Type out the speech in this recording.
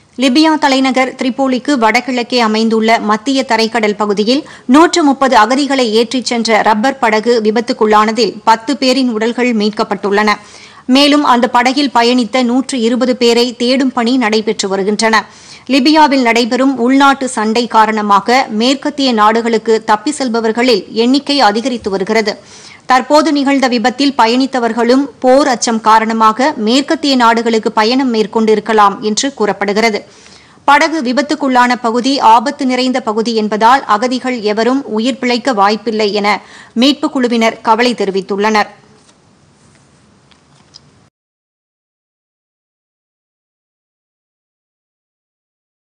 Libya தலைநகர் திரிபோலிக்கு வடகிழக்கே அமைந்துள்ள மத்திய தரைக்கடல் பகுதியில் நூற்று முப்பது அகதிகளை ஏற்றிச் சென்ற ரப்பர் படகு விபத்துக்குள்ளானதில் பத்து பேரின் உடல்கள் மீட்கப்பட்டுள்ளன மேலும் அந்த படகில் பயணித்த நூற்று இருபது பேரை தேடும் பணி நடைபெற்று வருகின்றன லிபியாவில் நடைபெறும் உள்நாட்டு சண்டை காரணமாக மேற்கத்திய நாடுகளுக்கு தப்பி செல்பவர்களில் எண்ணிக்கை அதிகரித்து வருகிறது தற்போது நிகழ்ந்த விபத்தில் பயணித்தவர்களும் போர் அச்சம் காரணமாக மேற்கத்திய நாடுகளுக்கு பயணம் மேற்கொண்டிருக்கலாம் என்று கூறப்படுகிறது படகு விபத்துக்குள்ளான பகுதி ஆபத்து நிறைந்த பகுதி என்பதால் அகதிகள் எவரும் உயிர் பிழைக்க வாய்ப்பில்லை என மீட்புக் குழுவினர் கவலை தெரிவித்துள்ளனர்